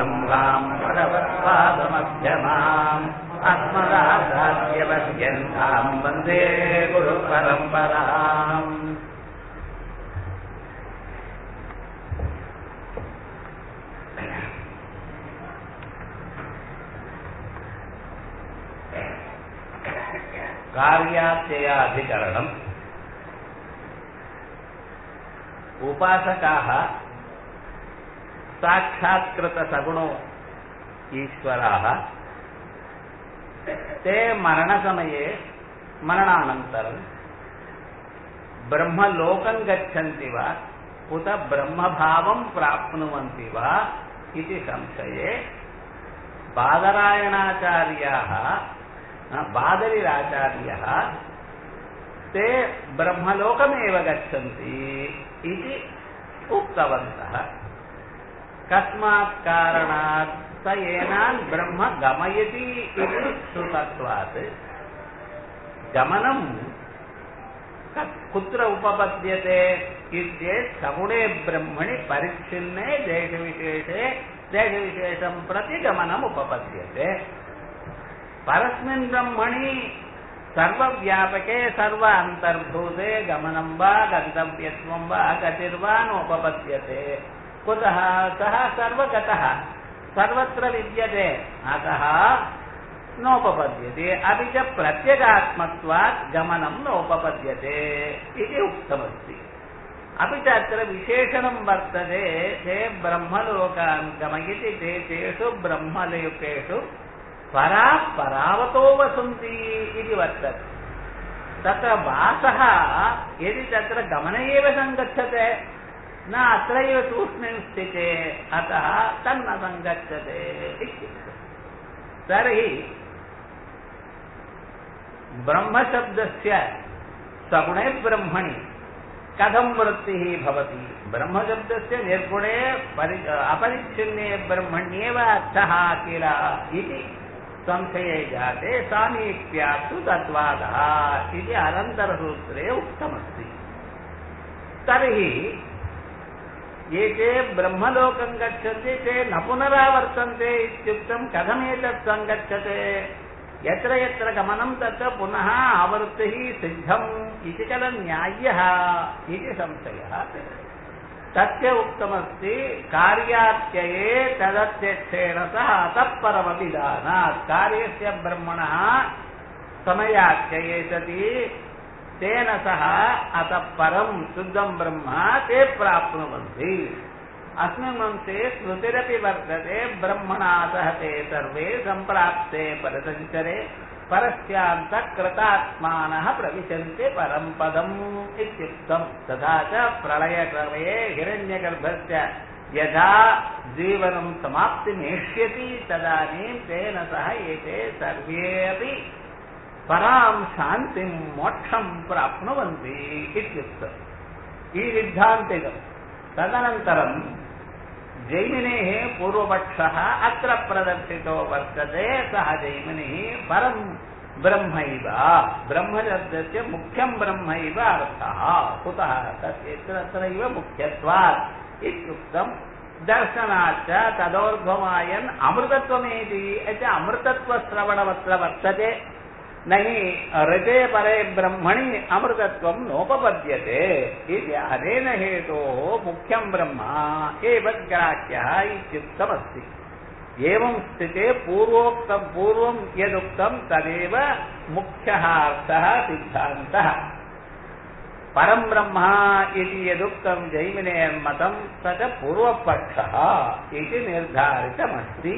कमलाम् भगवत्पादमध्यमाम् अस्मदाचार्यवर्यन्ताम् वन्दे गुरुपरम्पराम् कार्यात्ययाधिकरणम् उपासकाः साक्षात्कृतसगुणो ईश्वराः ते मरणसमये मरणानन्तरं ब्रह्मलोकं गच्छन्ति वा उत ब्रह्मभावं प्राप्नुवन्ति वा इति संशये बादरायणाचार्याः बादरिराचार्यः ते ब्रह्मलोकमेव गच्छन्ति इति उक्तवन्तः कस्मात् कारणात् स येनान् ब्रह्म गमयति इति श्रुतत्वात् गमनं कुत्र उपपद्यते इत्येत् सगुणे ब्रह्मणि परिच्छिन्ने देशविशेषे देशविशेषं प्रति गमनम् उपपद्यते परस्मिन् ब्रह्मणि सर्वव्यापके सर्व अन्तर्भूते गमनं वा गन्तव्यत्वं वा गतिर्वा नोपपद्यते कुतः सः सर्वगतः सर्वत्र विद्यते अतः नोपपद्यते अपि च प्रत्यगात्मत्वात् गमनं नोपपद्यते इति उक्तमस्ति अपि च अत्र विशेषणं वर्तते ते ब्रह्मलोकान् गमयति ते तेषु ब्रह्मलोकेषु परा परावतो वसन्ति इति वर्तते तत्र वासः यदि तत्र गमने एव सङ्गच्छते न अत्रैव तूष्णीं स्थिते अतः तन्न सङ्गच्छते इत्युक्ते तर्हि ब्रह्मशब्दस्य सगुणे ब्रह्मणि कथं वृत्तिः भवति ब्रह्मशब्दस्य निर्गुणे परि अपरिच्छिन्ने ब्रह्मण्येव अर्थः किल इति संशये जाते सामीप्यात्तु तद्वादः इति अनन्तरसूत्रे उक्तमस्ति तर्हि ये ते ब्रह्मलोकं गच्छन्ति ते न पुनरावर्तन्ते इत्युक्तं कथमेतत् सङ्गच्छते यत्र यत्र गमनं तत्र पुनः आवृत्तिः सिद्धम् इति खल न्याय्यः इति संशयः तस्य उक्तमस्ति कार्यात्यये तदत्यक्षेण सह अतः परमविधानात् कार्यस्य ब्रह्मणः समयात्यये सति तेन सह अतः परं शुद्धं ब्रह्म ते प्राप्नुवन्ति अस्मिन् वंशे स्मृतिरपि वर्तते ब्रह्मणा सह ते सर्वे सम्प्राप्ते परसञ्चरे परस्यान्तकृतात्मानः प्रविशन्ति परं पदम् इत्युक्तम् तथा च प्रलयक्रमये हिरण्यगर्भस्य यथा जीवनं समाप्तिमेष्यति तदानीं तेन सह एते सर्वे अपि परां शान्तिं मोक्षं प्राप्नुवन्ति इत्युक्तम् ಈ ಸಿದ್ಧಾಂತಿಗಳು ತದನಂತರಂ ಜೈಮಿನೇः पूर्वपक्षः अत्र प्रदर्शितो वर्तते सः जैमिनिः परं ब्रह्मैव ब्रह्मशब्दस्य मुख्यं ब्रह्मैव अर्थः कुतः तस्य तत्रैव मुख्यत्वात् इत्युक्तं दर्शनाच्च तदोर्ध्वमायन् अमृतत्वमेति च अमृतत्वश्रवणमत्र वर्तते न हि ऋते परे ब्रह्मणि अमृतत्वं नोपपद्यते इति अनेन हेतोः मुख्यं ब्रह्म एव ग्राह्यः इत्युक्तमस्ति एवं स्थिते पूर्वोक्तं पूर्वं यदुक्तं तदेव मुख्यः अर्थः सिद्धान्तः परं ब्रह्म इति यदुक्तं जैमिनेर्मतं स च पूर्वपक्षः इति निर्धारितमस्ति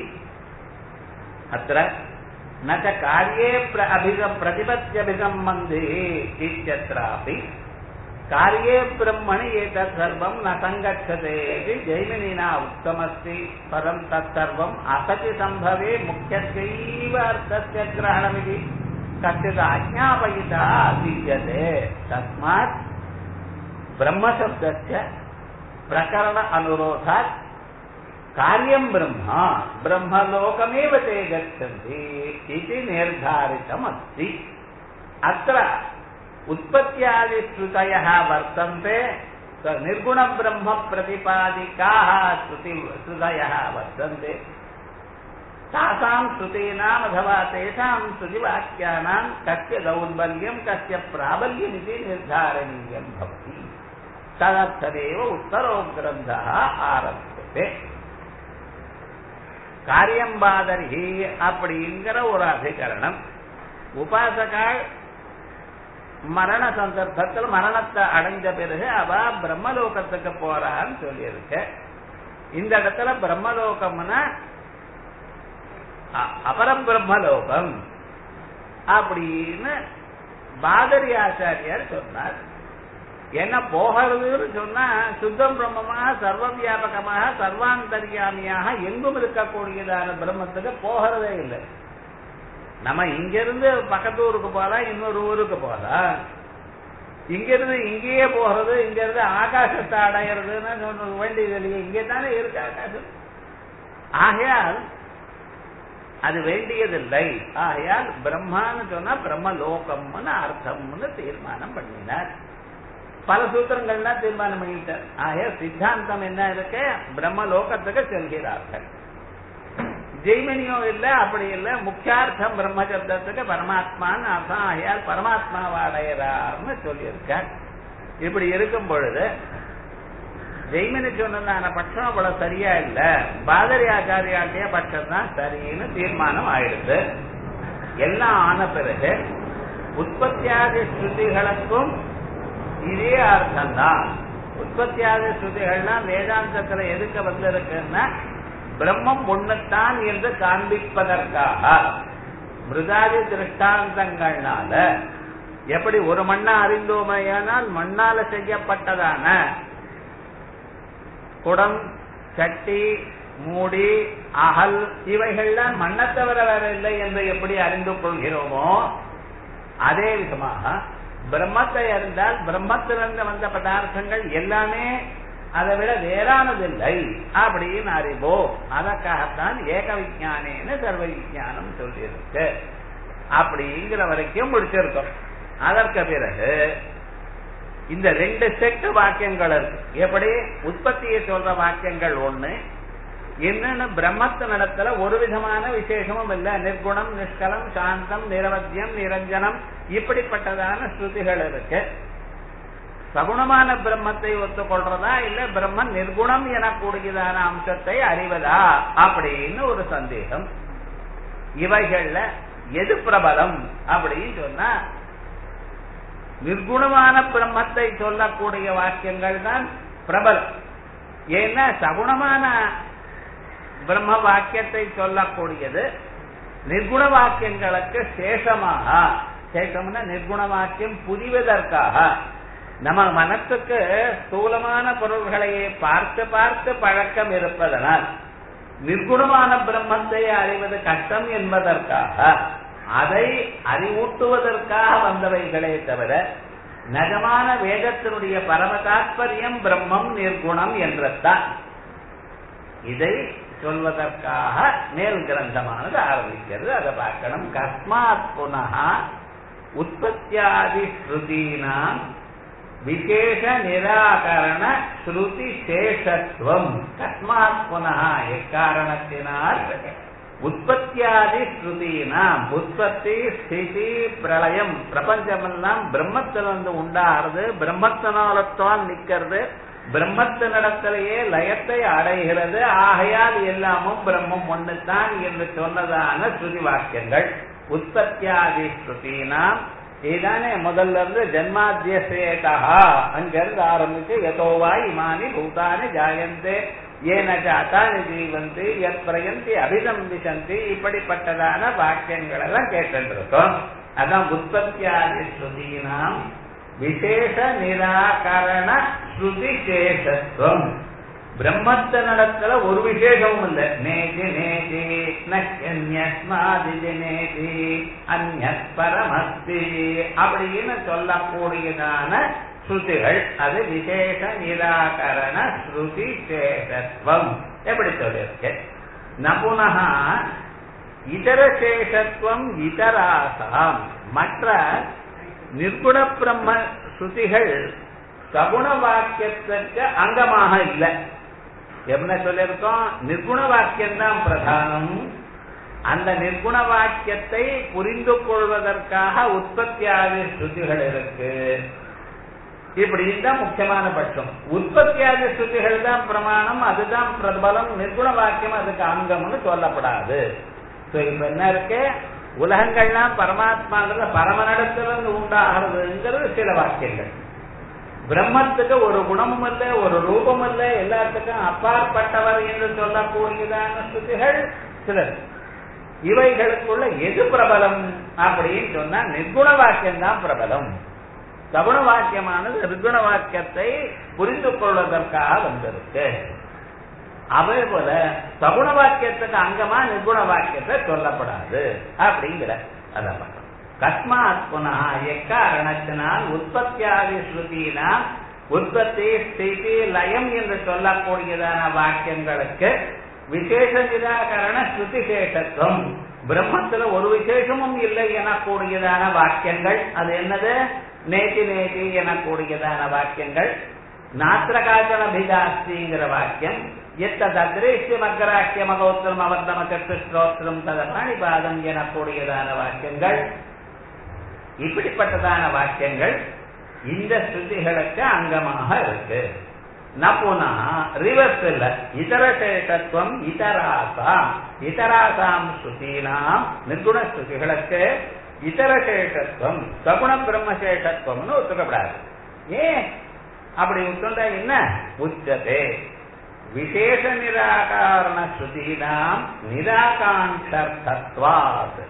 अत्र न च कार्ये प्र अभिग प्रतिपत्त्यभिसम्बन्धिः इत्यत्रापि कार्ये ब्रह्मणि एतत् सर्वं न सङ्गच्छते इति जैमिनिना उक्तमस्ति परं तत्सर्वम् असति सम्भवे मुख्यस्यैव अर्थस्य ग्रहणमिति कश्चित् आज्ञापयिता विद्यते तस्मात् ब्रह्मशब्दस्य प्रकरण अनुरोधात् कार्यं ब्रह्म ब्रह्मलोकमेव ते गच्छन्ति इति निर्धारितमस्ति अत्र उत्पत्त्यादिश्रुतयः वर्तन्ते निर्गुण ब्रह्म प्रतिपादिकाः श्रुति श्रुतयः वर्तन्ते तासां श्रुतीनाम् अथवा तेषां श्रुतिवाक्यानां कस्य दौर्बल्यं कस्य प्राबल्यमिति निर्धारणीयं भवति तदर्थमेव उत्तरो ग्रन्थः आरभ्यते காரியம்பாதரி அப்படிங்கிற ஒரு அதிகரணம் உபாசகால் மரண சந்தர்ப்பத்தில் மரணத்தை அடைஞ்ச பிறகு அவ பிரம்மலோகத்துக்கு போறான்னு சொல்லியிருக்க இந்த இடத்துல பிரம்மலோகம்னா அபரம் பிரம்மலோகம் அப்படின்னு பாதரி ஆச்சாரியார் சொன்னார் என்ன போகிறதுன்னு சொன்னா சுத்தம் பிரம்மமாக சர்வ வியாபகமாக சர்வாந்தரியாமியாக எங்கும் இருக்கக்கூடியதான பிரம்மத்துக்கு போகிறதே இல்லை நம்ம இங்கிருந்து பக்கத்து ஊருக்கு போகலாம் இன்னொரு ஊருக்கு போகலாம் இங்கிருந்து இங்கேயே போகிறது இங்கிருந்து ஆகாசத்தை அடையிறதுன்னு சொல்ற வேண்டியது இல்லையே இங்கே தானே இருக்கு ஆகாசம் ஆகையால் அது வேண்டியதில்லை ஆகையால் பிரம்மான்னு சொன்னா பிரம்மலோகம்னு அர்த்தம்னு தீர்மானம் பண்ணினார் பல சூத்திரங்கள்லாம் தீர்மானம் பண்ணிட்டார் ஆக சித்தாந்தம் என்ன இருக்கு பிரம்மலோகத்துக்கு செல்கிறார்கள் ஜெய்மனியோ இல்ல அப்படி இல்ல முக்கியார்த்தம் பிரம்மசப்தத்துக்கு பரமாத்மான்னு அர்த்தம் ஆகையால் பரமாத்மாவாடையறார்னு சொல்லியிருக்கார் இப்படி இருக்கும் பொழுது ஜெய்மனி சொன்னதான பட்சம் அவ்வளவு சரியா இல்ல பாதரி ஆச்சாரியாட்டிய பட்சம் தான் சரின்னு தீர்மானம் ஆயிடுது எல்லாம் ஆன பிறகு உற்பத்தியாதி ஸ்ருதிகளுக்கும் இதே அர்த்தம்தான் உற்பத்தியாதி ஸ்ருதிகள்லாம் வேதாந்தத்துல எதுக்கு வந்திருக்குன்னா பிரம்மம் ஒண்ணுத்தான் என்று காண்பிப்பதற்காக மிருதாதி திருஷ்டாந்தங்கள்னால எப்படி ஒரு மண்ணா அறிந்தோமையானால் மண்ணால செய்யப்பட்டதான குடம் சட்டி மூடி அகல் இவைகள்லாம் மண்ணை தவிர வேற இல்லை என்று எப்படி அறிந்து கொள்கிறோமோ அதே விதமாக பிரம்மத்தை அறிந்தால் பிரம்மத்திலிருந்து வந்த பதார்த்தங்கள் எல்லாமே அதை விட வேறானதில்லை அப்படின்னு அறிவோம் அதற்காகத்தான் ஏக விஜானேன்னு சர்வ விஜானம் சொல்லியிருக்கு அப்படிங்கிற வரைக்கும் முடிச்சிருக்கோம் அதற்கு பிறகு இந்த ரெண்டு செட்டு வாக்கியங்கள் இருக்கு எப்படி உற்பத்தியை சொல்ற வாக்கியங்கள் ஒண்ணு என்னன்னு பிரம்மத்து நடத்துல ஒரு விதமான விசேஷமும் இல்ல நிர்குணம் நிஷ்கலம் சாந்தம் நிரவத்தியம் நிரஞ்சனம் இப்படிப்பட்டதான ஸ்ருதிகள் இருக்கு சகுணமான பிரம்மத்தை ஒத்துக்கொள்றதா இல்ல பிரம்மன் நிர்குணம் எனக்கூடியதான அம்சத்தை அறிவதா அப்படின்னு ஒரு சந்தேகம் இவைகள்ல எது பிரபலம் அப்படின்னு சொன்னா நிர்குணமான பிரம்மத்தை சொல்லக்கூடிய வாக்கியங்கள் தான் பிரபலம் ஏன்னா சகுணமான பிரம்ம வாக்கியத்தை சொல்லக்கூடியது நிர்குண வாக்கியங்களுக்கு சேஷமாக சேஷம்னா நிர்குண வாக்கியம் புரிவதற்காக நம்ம மனத்துக்கு ஸ்தூலமான பொருள்களையே பார்த்து பார்த்து பழக்கம் இருப்பதனால் நிர்குணமான பிரம்மத்தை அறிவது கஷ்டம் என்பதற்காக அதை அறிவூட்டுவதற்காக வந்தவைகளே தவிர நகமான வேதத்தினுடைய பரம தாத்பரியம் பிரம்மம் நிர்குணம் என்றதான் இதை சொல்வதற்காக மேல் கிரந்தமானது ஆரம்பிக்கிறது அதை பார்க்கணும் கஸ்மாத் புனகா உற்பத்தியாதி ஸ்ருதீனாம் விசேஷ நிராகரண ஸ்ருதி சேஷத்துவம் கஸ்மாத் புனகா எக்காரணத்தினால் உற்பத்தியாதி ஸ்ருதினாம் உற்பத்தி ஸ்திதி பிரளயம் பிரபஞ்சமெல்லாம் பிரம்மத்திலிருந்து உண்டாகிறது பிரம்மத்தினாலத்தான் நிக்கிறது பிரம்மத்தினிடத்திலேயே லயத்தை அடைகிறது ஆகையால் எல்லாமும் பிரம்மம் ஒண்ணுதான் என்று சொன்னதான ஸ்ருதி வாக்கியங்கள் உற்பத்தியாதி ஸ்ருதினாம் இதுதானே முதல்ல இருந்து ஜென்மாத்தியசேதா அங்கிருந்து ஆரம்பிச்சு எதோவா இமானி பூதானி ஜாயந்தே ஏன ஜாத்தானி ஜீவந்தி எத் பிரயந்தி அபிசம்பிசந்தி இப்படிப்பட்டதான வாக்கியங்கள் எல்லாம் கேட்டுருக்கோம் அதான் உற்பத்தியாதி ஸ்ருதினாம் விசேஷ நிராகரண ஸ்ருதி சேஷத்துவம் பிரம்மத்த நடத்துல ஒரு விசேஷமும் இல்ல நேதி நேதி நஸ்மாதி நேதி அந்நத் பரமஸ்தி அப்படின்னு சொல்லக்கூடியதான ஸ்ருதிகள் அது விசேஷ நிராகரண ஸ்ருதி சேஷத்துவம் எப்படி சொல்லியிருக்கு நபுனகா இதர சேஷத்துவம் இதராசாம் மற்ற நிர்குண பிரம்ம ஸ்ருதிகள் சகுண வாக்கியத்துக்கு அங்கமாக இல்லை என்ன சொல்லியிருக்கோம் நிர்குண வாக்கியம் தான் பிரதானம் அந்த நிர்குண வாக்கியத்தை புரிந்து கொள்வதற்காக உற்பத்தியாதி ஸ்ருதிகள் இருக்கு இப்படின்னு தான் முக்கியமான பட்சம் உற்பத்தியாதி ஸ்ருதிகள் தான் பிரமாணம் அதுதான் பிரபலம் நிர்குண வாக்கியம் அதுக்கு அங்கம்னு சொல்லப்படாது So, இப்ப என்ன இருக்கு உலகங்கள்லாம் பரமாத்மாங்கிறத பரமனிடத்திலிருந்து உண்டாகிறதுங்கிறது சில வாக்கியங்கள் பிரம்மத்துக்கு ஒரு குணமும் இல்ல ஒரு ரூபம் இல்ல எல்லாத்துக்கும் அப்பாற்பட்டவர் என்று சொல்லக்கூடியதான ஸ்ருதிகள் சிலர் இவைகளுக்குள்ள எது பிரபலம் அப்படின்னு சொன்னா நிர்குண வாக்கியம் தான் பிரபலம் சகுண வாக்கியமானது நிர்குண வாக்கியத்தை புரிந்து கொள்வதற்காக வந்திருக்கு அதே போல சகுண வாக்கியத்துக்கு அங்கமா நிர்குண வாக்கியத்தை சொல்லப்படாது அப்படிங்கிற அதான் பார்க்கணும் கஸ்மாத் புனः எக்காரணத்தினால் உற்பத்தியாதி ஸ்ருதினா உற்பத்தி ஸ்திதி லயம் என்று சொல்லக்கூடியதான வாக்கியங்களுக்கு விசேஷ நிராகரண ஸ்ருதி சேஷத்துவம் பிரம்மத்துல ஒரு விசேஷமும் இல்லை எனக்கூடியதான வாக்கியங்கள் அது என்னது நேதி நேதி எனக்கூடியதான வாக்கியங்கள் நாத்திரகாச்சன பிதாஸ்திங்கிற வாக்கியம் எத்ததிரேஷ்யம் அக்ராக்கியம் அகோத்திரம் அவர்தம சத்துஸ்ரோத்திரம் ததபாணிபாதம் எனக்கூடியதான வாக்கியங்கள் இப்படிப்பட்டதான வாக்கியங்கள் இந்த ஸ்ருதிகளுக்கு அங்கமாக இருக்கு நப்புனா ரிவர்ஸ் இல்ல இதர சேஷத்துவம் இதராசாம் இதராசாம் ஸ்ருதீனாம் நிர்குண ஸ்ருதிகளுக்கு இதர சேஷத்துவம் சகுண பிரம்மசேஷத்துவம்னு ஒத்துக்கப்படாது ஏன் அப்படி ஒத்துண்டா என்ன உச்சதே விசேஷ நிராகாரண ஸ்ருதீனாம் நிராகாண்டர்த்தத்வாத்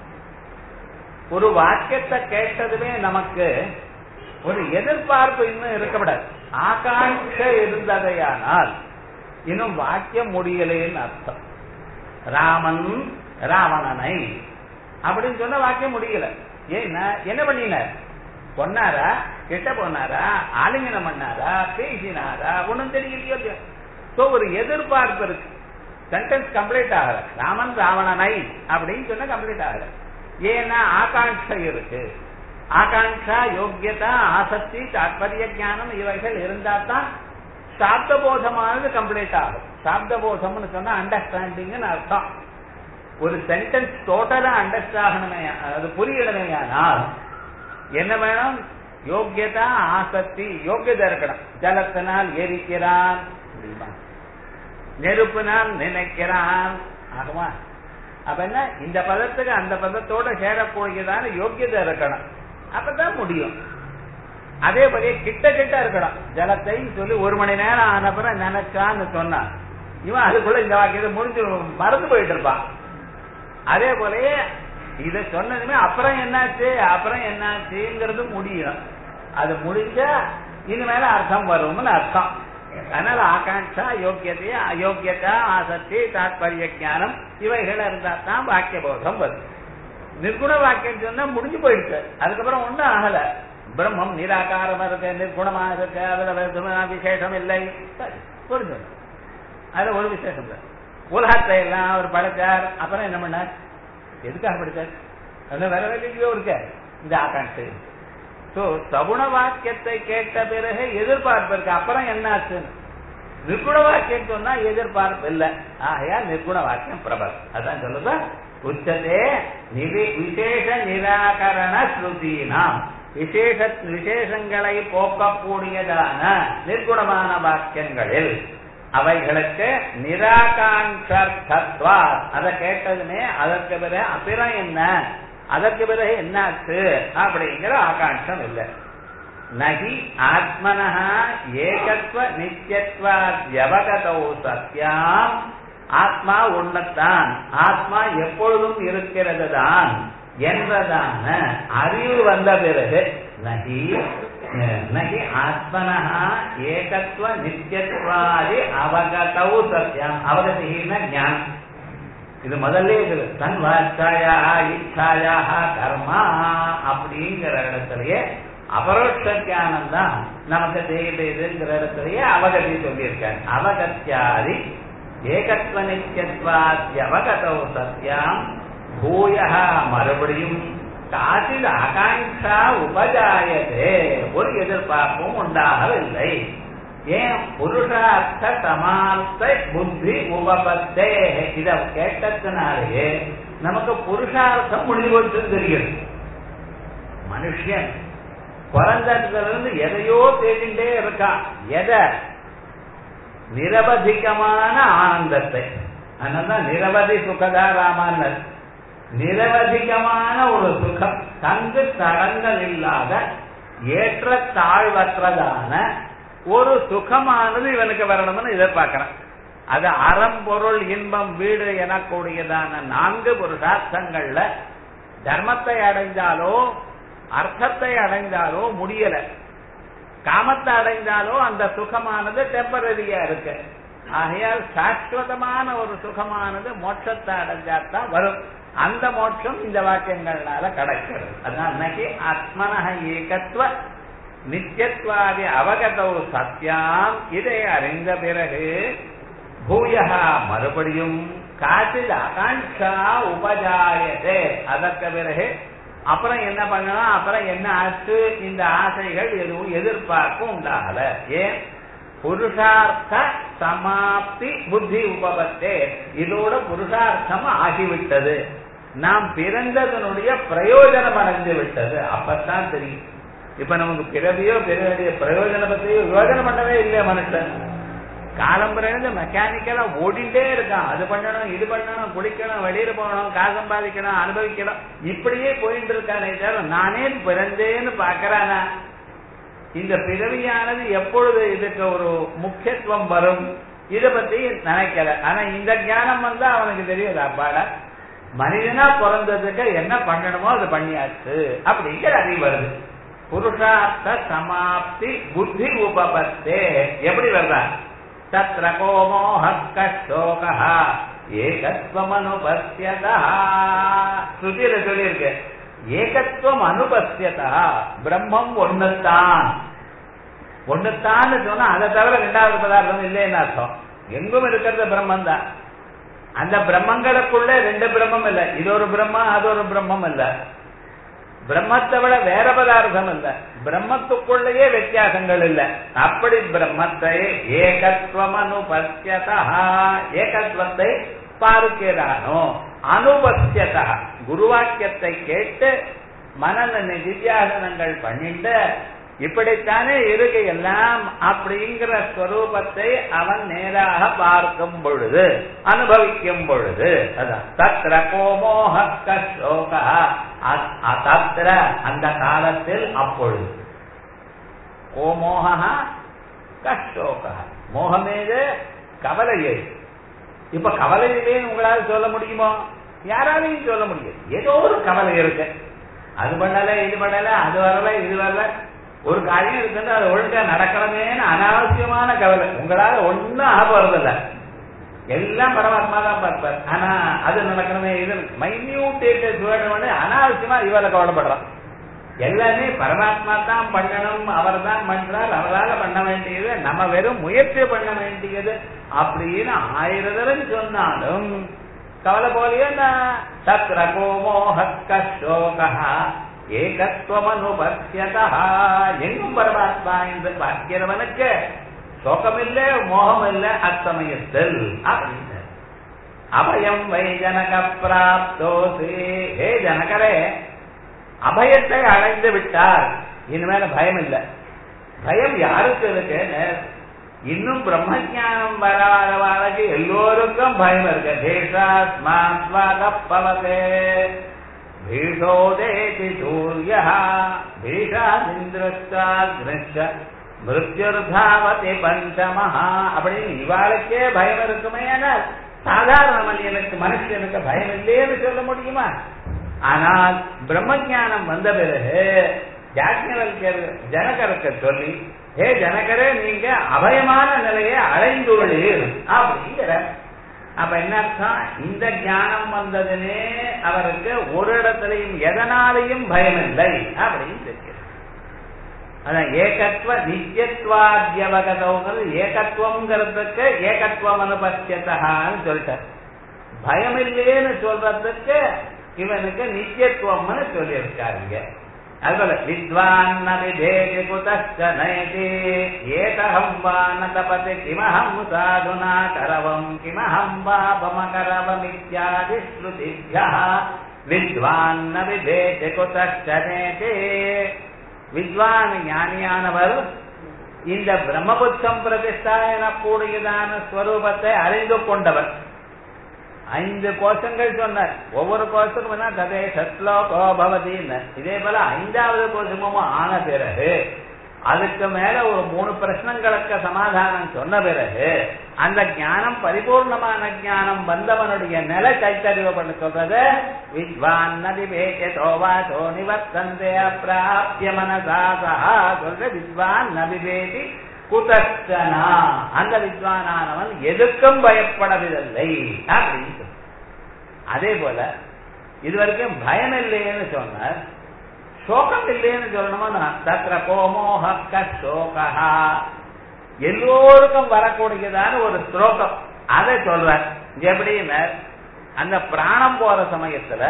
ஒரு வாக்கியத்தை கேட்டதுமே நமக்கு ஒரு எதிர்பார்ப்பு இன்னும் இருக்கப்படாது ஆகாங்க இருந்ததையானால் இன்னும் வாக்கியம் முடியலேன்னு அர்த்தம் ராமன் ராவணனை அப்படின்னு சொன்ன வாக்கியம் முடியல ஏன்னா என்ன பண்ணினார் பொன்னாரா கிட்ட போனாரா ஆலிங்கனம் பண்ணாரா பேசினாரா ஒண்ணும் தெரியலையோ சோ ஒரு எதிர்பார்ப்பு இருக்கு சென்டென்ஸ் கம்ப்ளீட் ஆகல ராமன் ராவணனை அப்படின்னு சொன்னா கம்ப்ளீட் ஆகல ஏன்னா ஆகாங்ஷை இருக்கு ஆகாங்ஷா யோக்கியதா ஆசக்தி தாற்பரிய ஞானம் இவைகள் இருந்தா தான் சாப்த போதமானது கம்ப்ளீட் ஆகும் சாப்த போதம்னு சொன்னா அண்டர்ஸ்டாண்டிங்னு அர்த்தம் ஒரு சென்டென்ஸ் டோட்டலா அண்டர்ஸ்ட் ஆகணுமே அது புரியணுமே ஆனால் என்ன வேணும் யோக்கியதா ஆசக்தி யோக்கியதை இருக்கணும் ஜலத்தினால் எரிக்கிறான் நெருப்பினால் நினைக்கிறான் ஆகுமா அப்ப என்ன இந்த பதத்துக்கு அந்த பதத்தோட சேரக்கூடியதான யோக்கியதை இருக்கணும் அப்பதான் முடியும் அதே போல கிட்ட கிட்ட இருக்கணும் ஜலத்தை சொல்லி ஒரு மணி நேரம் ஆனப்புறம் நினைச்சான்னு சொன்னான் இவன் அதுக்குள்ள இந்த வாக்கியத்தை முடிஞ்சு மறந்து போயிட்டு இருப்பான் அதே போலயே இத சொன்னதுமே அப்புறம் என்னாச்சு அப்புறம் என்னாச்சுங்கிறது முடியும் அது முடிஞ்சா இனிமேல அர்த்தம் வரும்னு அர்த்தம் அதனால ஆகாங்ஷா யோக்கியத்தை அயோக்கியதா ஆசக்தி தாத்பரிய ஜானம் இவைகள் இருந்தா தான் வாக்கிய போதம் வருது நிர்குண வாக்கியம் சொன்னா முடிஞ்சு போயிடுச்சு அதுக்கப்புறம் ஒண்ணும் ஆகல பிரம்மம் நிராகாரமா இருக்கு நிர்குணமா இருக்கு அதுல விசேஷம் இல்லை புரிஞ்சு அதுல ஒரு விசேஷம் இல்லை உலகத்தை எல்லாம் அவர் படைச்சார் அப்புறம் என்ன பண்ணார் எதுக்காக படைச்சார் அது வேற வேலையோ இருக்க இந்த ஆகாங்ஷை சோ சகுண வாக்கியத்தை கேட்ட பிறகு எதிர்பார்ப்பு இருக்கு அப்புறம் என்னாச்சு நிர்குண வாக்கியம் சொன்னா எதிர்பார்ப்பு இல்லை ஆகையா நிர்குண வாக்கியம் பிரபல் அதான் சொல்லுதா உச்சதே விசேஷ நிராகரண ஸ்ருதீனாம் விசேஷ விசேஷங்களை போக்கக்கூடியதான நிர்குணமான வாக்கியங்களில் அவைகளுக்கு நிராகாங்கத்வா அதை கேட்டதுமே அதற்கு பிறகு அப்புறம் என்ன அதற்கு பிறகு என்னாச்சு அப்படிங்கிற ஆகாங்கம் இல்லை நகி ஆத்மன ஏகத்துவ நித்தியத்துவ வியவகதோ சத்தியாம் ஆத்மா ஒன்னத்தான் ஆத்மா எப்பொழுதும் இருக்கிறது தான் என்றதான அறிவு வந்த பிறகு நகி நகி ஆத்மன ஏகத்துவ நித்தியத்வாதி அவகதௌ சத்தியம் அவகதின ஞானம் இது முதல்ல இருக்குது தன் வாச்சாயா இச்சாயா கர்மா அப்படிங்கிற இடத்துலயே அபரோட்ச ஞானம் தான் நமக்கு தெரியுதுங்கிற இடத்துலயே அவகதி சொல்லியிருக்காங்க அவகத்தியாதி ஏகத்வ நித்தியத்வாத்யவகதோ சத்யாம் பூய மறுபடியும் காசில் ஆகாங்ஷா உபஜாயதே ஒரு எதிர்பார்ப்பும் உண்டாகவில்லை ஏன் புருஷார்த்த சமார்த்த புத்தி உபபத்தே இத கேட்டதுனாலேயே நமக்கு புருஷார்த்தம் முடிவு போச்சு தெரியும் மனுஷன் பிறந்ததுல இருந்து எதையோ தேடிண்டே இருக்கான் எதை நிரவதிகமான ஆனந்தத்தை அதனாலதான் நிரவதி சுகதா ராமானர் நிரவதிகமான ஒரு சுகம் தங்கு தடங்கள் இல்லாத ஏற்ற தாழ்வற்றதான ஒரு சுகமானது இவனுக்கு வரணும்னு எதிர்பார்க்கிறான் அது அறம்பொருள் இன்பம் வீடு எனக்கூடியதான நான்கு புருஷார்த்தங்கள்ல தர்மத்தை அடைந்தாலோ அர்த்தத்தை அடைந்தாலோ முடியல காமத்தை அடைந்தாலோ அந்த சுகமானது டெம்பரரியா இருக்கு ஆகையால் சாஸ்வதமான ஒரு சுகமானது மோட்சத்தை அடைஞ்சாத்தான் வரும் அந்த மோட்சம் இந்த வாக்கியங்கள்னால கிடைக்கிறது அதான் அன்னைக்கு ஆத்மனக ஏகத்துவ நித்தியத்வாதி அவகதோ சத்தியாம் இதை அறிந்த பிறகு பூயகா மறுபடியும் காட்டில் ஆகாங்ஷா உபஜாயதே அதற்கு பிறகு அப்புறம் என்ன பண்ணணும் அப்புறம் என்ன ஆச்சு இந்த ஆசைகள் எதுவும் எதிர்பார்ப்பு உண்டாகல ஏன் புருஷார்த்த சமாப்தி புத்தி உபபத்தே இதோட புருஷார்த்தம் ஆகிவிட்டது நாம் பிறந்ததனுடைய பிரயோஜனம் அடைந்து விட்டது அப்பத்தான் தெரியும் இப்ப நமக்கு பிறவியோ பிறவிய பிரயோஜன பத்தியோ யோஜனை பண்ணவே இல்லையா மனுஷன் காலம் பிறந்து மெக்கானிக்கலா ஓடிண்டே இருக்கான் அது பண்ணணும் இது பண்ணணும் குடிக்கணும் வெளியில போகணும் காசு சம்பாதிக்கணும் அனுபவிக்கணும் இப்படியே போயிட்டு இருக்கானே தவிர நானே பிறந்தேன்னு பாக்குறானா இந்த பிறவியானது எப்பொழுது இதுக்கு ஒரு முக்கியத்துவம் வரும் இத பத்தி நினைக்கல ஆனா இந்த ஞானம் வந்தா அவனுக்கு தெரியுது அப்பாடா மனிதனா பிறந்ததுக்கு என்ன பண்ணணுமோ அது பண்ணியாச்சு அப்படிங்கிற அறிவு வருது புருஷார்த்த சமாப்தி புத்தி உபபத்தே எப்படி வருதா தத்ர கோமோஹ கஷோகா ஏகத்துவம் அனுபத்தியதா ஸ்ருதியில சொல்லியிருக்கு ஏகத்துவம் அனுபத்தியதா பிரம்மம் ஒண்ணுத்தான் ஒண்ணுத்தான் சொன்னா அதை தவிர ரெண்டாவது பதார்த்தம் இல்லைன்னு அர்த்தம் எங்கும் இருக்கிறது பிரம்மம் தான் அந்த பிரம்மங்களுக்குள்ள ரெண்டு பிரம்மம் இல்ல இது ஒரு பிரம்ம அது ஒரு பிரம்மம் இல்ல பிரம்மத்தை விட வேற பதார்த்தம் இல்ல பிரம்மத்துக்குள்ளேயே வித்தியாசங்கள் இல்ல அப்படி பிரம்மத்தை ஏகத்துவம் அனுபத்தியதா ஏகத்துவத்தை பார்க்கிறானோ அனுபத்தியதா குருவாக்கியத்தை கேட்டு மனநல நிதித்தியாசனங்கள் பண்ணிட்டு இப்படித்தானே இருக்கு எல்லாம் அப்படிங்கிற ஸ்வரூபத்தை அவன் நேராக பார்க்கும் பொழுது அனுபவிக்கும் பொழுது அதான் தத்ர கோமோக கஷோகா தத்ர அந்த காலத்தில் அப்பொழுது கோமோகா கஷோகா மோகமேது கவலையை இப்ப கவலை இல்லைன்னு உங்களால சொல்ல முடியுமோ யாராலையும் சொல்ல முடியாது ஏதோ ஒரு கவலை இருக்கு அது பண்ணல இது பண்ணல அது வரல இது வரல ஒரு காரியம் இருக்குன்னு அது ஒழுங்கா நடக்கணுமேனு அனாவசியமான கவலை உங்களால ஒன்னும் ஆக போறதில்ல எல்லாம் பரமாத்மா தான் பார்ப்பார் ஆனா அது நடக்கணுமே இது மைன்யூட் வந்து அனாவசியமா இவளை கவலைப்படுறான் எல்லாமே பரமாத்மா தான் பண்ணணும் அவர் தான் பண்றார் அவரால் பண்ண வேண்டியது நம்ம வெறும் முயற்சி பண்ண வேண்டியது அப்படின்னு ஆயிரம் சொன்னாலும் கவலை போலியே தத்ர கோமோக கஷோகா ஏகத்துவம் அனுபத்தியதா எங்கும் பரமாத்மா என்று பார்க்கிறவனுக்கு சோகம் இல்ல மோகம் இல்ல அச்சமயத்தில் அப்படின்னு அபயம் வை ஜனக பிராப்தோசி ஹே ஜனகரே அபயத்தை அடைந்து விட்டார் இனிமேல பயம் இல்லை பயம் யாருக்கு இருக்கு இன்னும் பிரம்மஜானம் வராதவாளுக்கு எல்லோருக்கும் பயம் இருக்கு தேசாத்மாத்வாகப்பவதே பீஷோதேதி சூரிய பீஷாதிந்திரஸ்தாக்னிச்ச மிருத்யுர்தாவதி பஞ்சமஹா அப்படின்னு இவாளுக்கே பயம் இருக்குமே ஆனால் சாதாரண மனிதனுக்கு மனுஷனுக்கு பயம் இல்லையேன்னு சொல்ல முடியுமா ஆனால் பிரம்மஜானம் வந்த பிறகு ஜாக்கியவல்யர் ஜனகருக்கு சொல்லி ஹே ஜனகரே நீங்க அபயமான நிலையை அடைந்துள்ளீர் அப்படிங்கிற அப்ப என்ன அர்த்தம் இந்த ஞானம் வந்ததுனே அவருக்கு ஒரு இடத்துலையும் எதனாலையும் பயம் இல்லை அப்படின்னு தெரியும் அதான் ஏகத்துவ நித்தியத்வாத்தியவகதோங்கிறது ஏகத்துவம்ங்கிறதுக்கு ஏகத்துவம் அனுபத்தியத்தான்னு சொல்லிட்டார் பயம் இல்லையேன்னு சொல்றதுக்கு இவனுக்கு நித்தியத்துவம்னு சொல்லியிருக்காருங்க அதுபோல வித்வான் விதேதி குதச்ச நயதி ஏதகம் வா ந தபதி கிமஹம் சாதுனா கரவம் கிமஹம் பாபமகரவம் இத்தியாதி ஸ்ருதிभ्यः வித்வான் விதேதி குதச்ச நயதி வித்வான் ஞானியானவர் இந்த பிரம்மபுத்தம் பிரதிஷ்டா எனக்கூடியதான ஸ்வரூபத்தை அறிந்து கொண்டவர் ஐந்து கோஷங்கள் சொன்னார் ஒவ்வொரு கோஷத்துக்கும் என்ன கதை சத்லோகோ பவதின்னு இதே போல ஐந்தாவது கோஷமும் ஆன பிறகு அதுக்கு மேல ஒரு மூணு பிரச்சனைகளுக்கு சமாதானம் சொன்ன பிறகு அந்த ஞானம் பரிபூர்ணமான ஞானம் வந்தவனுடைய நிலை கைத்தறிவு பண்ண சொல்றது வித்வான் நதி வேகோவாசோ நிவர்த்தந்தே அப்பிராப்திய மனசா சஹா சொல்ற வித்வான் நபிவேதி குதச்சனா அந்த வித்வானானவன் எதுக்கும் பயப்படவில்லை அப்படின்னு சொல்ற. அதே போல இதுவரைக்கும் பயம் இல்லைன்னு சொன்னார் சோகம் இல்லைன்னு சொல்லணுமா தத்திர கோமோக சோகா எல்லோருக்கும் வரக்கூடியதான ஒரு ஸ்லோகம் அதை சொல்றார் எப்படின்னு அந்த பிராணம் போற சமயத்துல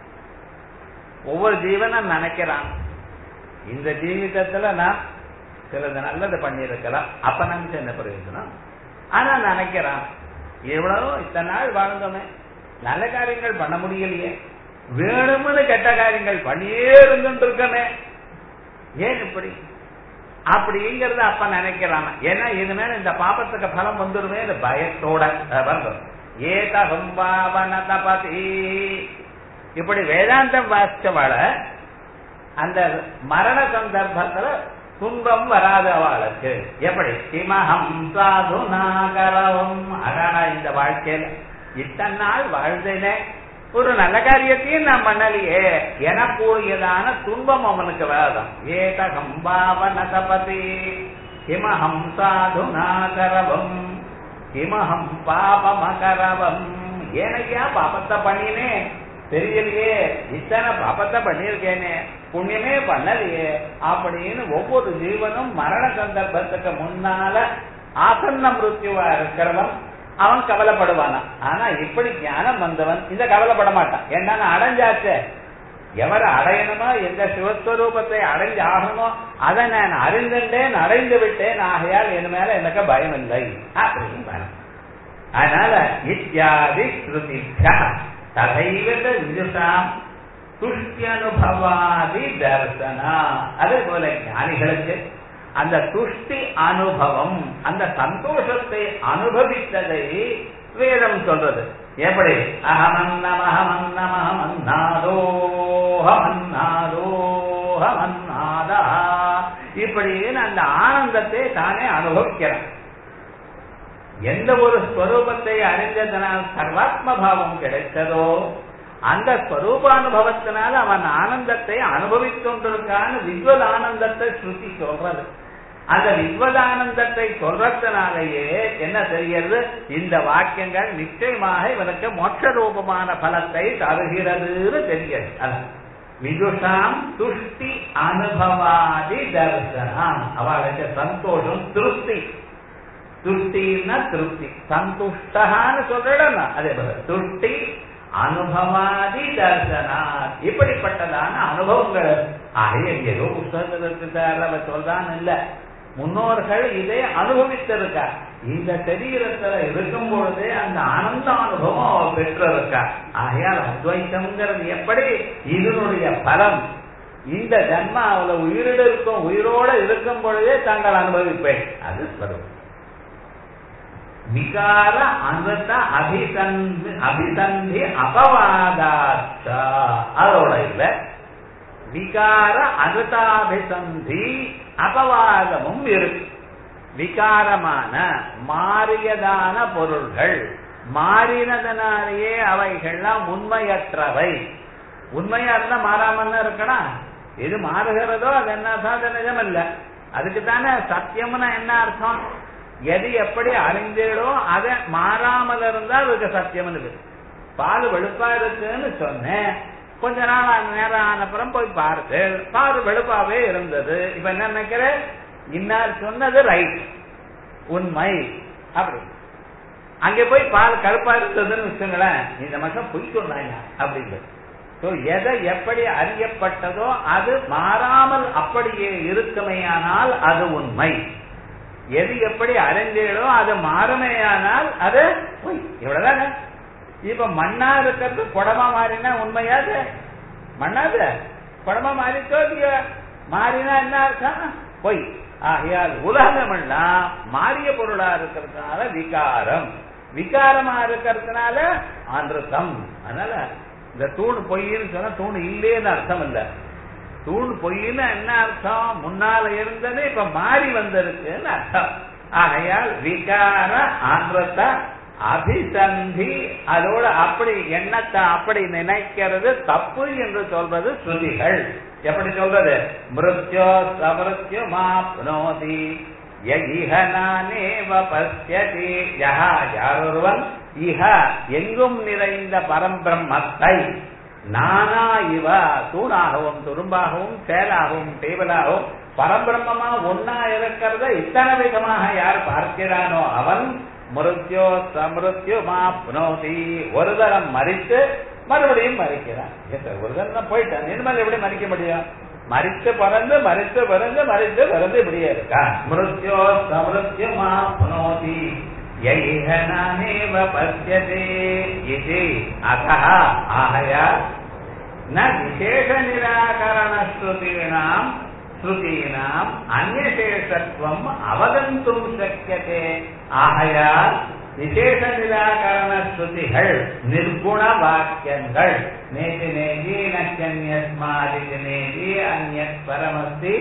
ஒவ்வொரு ஜீவனும் நினைக்கிறான் இந்த ஜீவிதத்துல நான் சிலது நல்லது பண்ணியிருக்கலாம் அப்ப நினைச்சு என்ன பிரயோஜனம் ஆனா நினைக்கிறான் எவ்வளவு இத்தனை நாள் வாழ்ந்தோமே நல்ல காரியங்கள் பண்ண முடியலையே வேணும்னு கெட்ட காரியங்கள் பண்ணியே இருந்துட்டு இருக்கமே ஏன் இப்படி அப்படிங்கறத அப்ப நினைக்கிறான் ஏன்னா இனிமேல் இந்த பாப்பத்துக்கு பலம் வந்துருமே இந்த பயத்தோட வந்துடும் ஏதகம் பாவன தபதி இப்படி வேதாந்தம் வாசிச்சவாழ அந்த மரண சந்தர்ப்பத்துல துன்பம் வராது அவளுக்கு எப்படி கிமஹம் சாதுனாகரவும் அடாடா இந்த வாழ்க்கையில இத்தனை நாள் வாழ்ந்தேனே ஒரு நல்ல காரியத்தையும் நான் பண்ணலையே எனக்கூடியதான துன்பம் அவனுக்கு வேதம் ஏதகம் பாவன தபதி கிமஹம் சாதுனாகரவம் கிமஹம் பாபமகரவம் ஏனையா பாபத்தை பண்ணினேன் தெரியலையே இத்தனை பாபத்தை பண்ணியிருக்கேனே புண்ணியமே பண்ணலையே அப்படின்னு ஒவ்வொரு ஜீவனும் மரண சந்தர்ப்பத்துக்கு முன்னால ஆசன்ன மிருத்யுவா இருக்கிறவன் அவன் கவலைப்படுவானா ஆனா இப்படி ஞானம் வந்தவன் இந்த கவலைப்பட மாட்டான் ஏன்னா நான் அடைஞ்சாச்சே எவரை அடையணுமோ எந்த சிவஸ்வரூபத்தை அடைஞ்சு ஆகணுமோ அதை நான் அறிந்துட்டேன் அடைந்து விட்டேன் ஆகையால் என் மேல எனக்கு பயம் இல்லை அப்படின்னு அதனால இத்தியாதி ஸ்ருதிச்சா ததைவத விதுஷாம் துஷ்டி அனுபவாதி தர்சனா அதே போல ஞானிகளுக்கு அந்த துஷ்டி அனுபவம் அந்த சந்தோஷத்தை அனுபவித்ததை வேதம் சொல்றது எப்படி அகமன்னமஹமன்னமஹமன்னாதோஹமன்னாதோஹமன்னாதா இப்படின்னு அந்த ஆனந்தத்தை தானே அனுபவிக்கிறான் எந்த ஒரு ஸ்வரூபத்தை அறிந்ததனால் சர்வாத்ம பாவம் கிடைத்ததோ அந்த ஸ்வரூபானுபவத்தினால அவன் ஆனந்தத்தை அனுபவித்துண்டிருக்கான்னு வித்வத் ஆனந்தத்தை ஸ்ருதி சொல்றது அந்த வித்வதானந்தத்தை சொல்றதுனாலேயே என்ன தெரிகிறது இந்த வாக்கியங்கள் நிச்சயமாக இவனுக்கு மோட்ச ரூபமான பலத்தை தருகிறதுன்னு தெரிகிறது அதான் விதுஷாம் துஷ்டி அனுபவாதி தர்சனம் அவளுக்கு சந்தோஷம் திருப்தி துஷ்டின்னா திருப்தி சந்துஷ்டான்னு சொல்றேன் அதே போல துஷ்டி அனுபவாதி தர்சனா இப்படிப்பட்டதான அனுபவங்கள் ஆகிய ஏதோ புஸ்தகத்தில் சொல்றான்னு இல்ல முன்னோர்கள் இதை அனுபவித்திருக்கார் இந்த சரீரத்துல இருக்கும் பொழுதே அந்த ஆனந்த அனுபவம் அவர் பெற்றிருக்கார் ஆகையால் அத்வைத்தம்ங்கிறது எப்படி இதனுடைய பலம் இந்த ஜன்மாவில உயிரிட இருக்கும் உயிரோட இருக்கும் பொழுதே தாங்கள் அனுபவிப்பேன் அது ஸ்வரூபம் விகார அனுத அபிசந்தி அபிசந்தி அபவாதாச்ச அதோட இல்ல விகார அனுதாபிசந்தி அபவாதமும் இருக்கு விகாரமான மாறியதான பொருள்கள் மாறினதனாலேயே அவைகள்லாம் உண்மையற்றவை உண்மையா இருந்தா மாறாமன்னு இருக்கணும் எது மாறுகிறதோ அது என்ன அது நிஜம் இல்ல அதுக்கு தானே சத்தியம்னா என்ன அர்த்தம் எது எப்படி அறிஞ்சீடோ அதை மாறாமல் இருந்தா அதுக்கு சத்தியம்னு பால் வெளுப்பா இருக்குன்னு சொன்னேன் கொஞ்ச நாள் நேரம் ஆனப்புறம் போய் பார்த்து பால் வெளுப்பாவே இருந்தது இப்ப என்ன நினைக்கிற இன்னார் சொன்னது ரைட் உண்மை அப்படி அங்க போய் பால் கருப்பா இருந்ததுன்னு வச்சுங்களேன் இந்த மாசம் பொய் சொன்னாங்க அப்படிங்கிறது So, எதை எப்படி அறியப்பட்டதோ அது மாறாமல் அப்படியே இருக்குமேயானால் அது உண்மை எது எப்படி அறிஞ்சீங்களோ அது மாறுமேயானால் அது பொய் இவ்வளவுதானே இப்ப மண்ணா இருக்கிறது குடமா மாறினா உண்மையாது மண்ணாது குடமா மாறிச்சோ இல்லையோ மாறினா என்ன அர்த்தம் பொய் ஆகையால் உலகம் எல்லாம் மாறிய பொருளா இருக்கிறதுனால விகாரம் விகாரமா இருக்கிறதுனால அனிருத்தம் அதனால இந்த தூண் பொய்ன்னு சொன்னா தூண் இல்லேன்னு அர்த்தம் இல்ல தூண் பொய்ன்னு என்ன அர்த்தம் முன்னால இருந்தது இப்ப மாறி வந்திருக்குன்னு அர்த்தம் ஆகையால் விகார ஆந்திரத்த அபிசந்தி அதோட அப்படி எண்ணத்தை அப்படி நினைக்கிறது தப்பு என்று சொல்றது ஸ்ருதிகள் எப்படி சொல்றது மிருத்யோ சமிருத்யு மாப்னோதி யகிஹ நானேவ பசியதி யஹா யாரொருவன் இஹ எங்கும் நிறைந்த பரம்பிரம்மத்தை நானா இவ தூணாகவும் துரும்பாகவும் சேலாகவும் டேபிளாகவும் பரபிரம்மமா ஒன்னா இருக்கிறத இத்தனை விதமாக யார் பார்க்கிறானோ அவன் மிருத்யோ சமிருத்யு மாப்னோதி ஒரு தரம் மறித்து மறுபடியும் மறிக்கிறான் ஒரு தரம் தான் போயிட்டான் இனிமேல் எப்படி மறிக்க முடியும் மறித்து பிறந்து மறித்து பிறந்து மறித்து பிறந்து இப்படியே இருக்கா மிருத்யோ சமிருத்யு மாப்னோதி யைஹனானேவ பசியதே இது அத்தः ஆகையா ந விசேஷ நிராகரண ஸ்ருதீனாம் ஸ்ருதீனாம் அந்நசேஷத்துவம் அவகந்தும் சக்கியதே ஆகையால் விசேஷ நிராகரண ஸ்ருதிகள் நிர்குண வாக்கியங்கள் நேதி நேதி நக்கியன்யஸ்மாதி நேதி அந்யத் பரமஸ்தி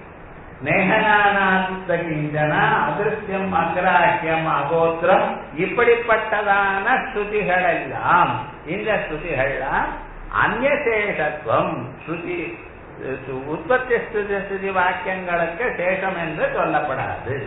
நேகனானாந்த கிஞ்சன அதிருஷ்யம் அக்ராஹ்யம் அகோத்திரம் இப்படிப்பட்டதான ஸ்ருதிகள் எல்லாம் இந்த ஸ்ருதிகள்லாம் அந்நசேஷத்துவம் ஸ்ருதி உற்பத்தி ஸ்துதி ஸ்துதி வாக்கியங்களுக்கு சேஷம் என்று சொல்லப்படாது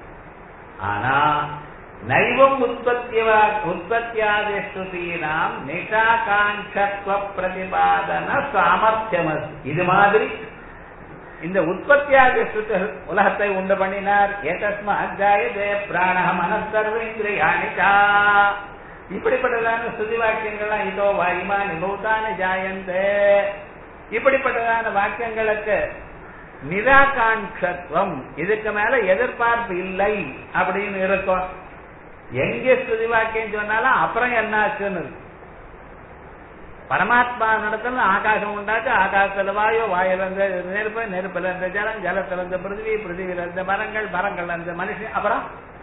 ஆனா நைவம் உற்பத்தி உற்பத்தியாதி ஸ்ருதீனாம் நிஷாகாங்கத்துவ பிரதிபாதன சாமர்த்தியம் இது மாதிரி இந்த உற்பத்தியாக சுத்தர் உலகத்தை உண்டு பண்ணினார் ஏதஸ்மா அத்தியாயதே பிராண மனசர்வேந்திரியானிச்சா இப்படிப்பட்டதான ஸ்துதி வாக்கியங்கள்லாம் இதோ வாயுமா நிபூதான ஜாயந்தே இப்படிப்பட்டதான வாக்கியங்களுக்கு நிராகாங்கத்துவம் இதுக்கு மேல எதிர்பார்ப்பு இல்லை அப்படின்னு இருக்கும் எங்க ஸ்துதி வாக்கியம் சொன்னாலும் அப்புறம் என்னாச்சுன்னு பரமாத்மா நடத்துல ஆகாசம் உண்டாச்சு ஆகாசத்துல வாயு வாயுல இருந்து நெருப்பு நெருப்புல இருந்த ஜலம் ஜலத்துல இருந்த பிருத்திவி பிருத்திவில இருந்த மரங்கள் மரங்கள் இருந்த மனுஷன் அப்புறம்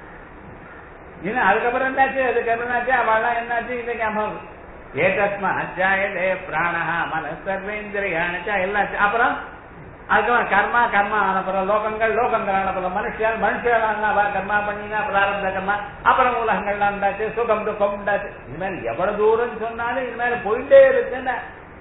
இன்னும் அதுக்கப்புறம் என்னாச்சு அதுக்கு என்னாச்சு அவெல்லாம் என்னாச்சு இது ஞாபகம் ஏகஸ்மா அத்தியாயதே பிராணஹா மனசர்வேந்திரியானுச்சா எல்லாம் அப்புறம் அதுக்கப்புறம் கர்மா கர்மா அனுப்புறம் லோகங்கள் லோகங்கள் அனுப்புறம் மனுஷன் மனுஷன் கர்மா பண்ணினா பிராரப்த கர்மா அப்புறம் உலகங்கள்லாம் உண்டாச்சு சுகம் துக்கம் உண்டாச்சு இனிமேல் எவ்வளவு தூரம் சொன்னாலும் இனிமேல் போயிட்டே இருக்குன்னு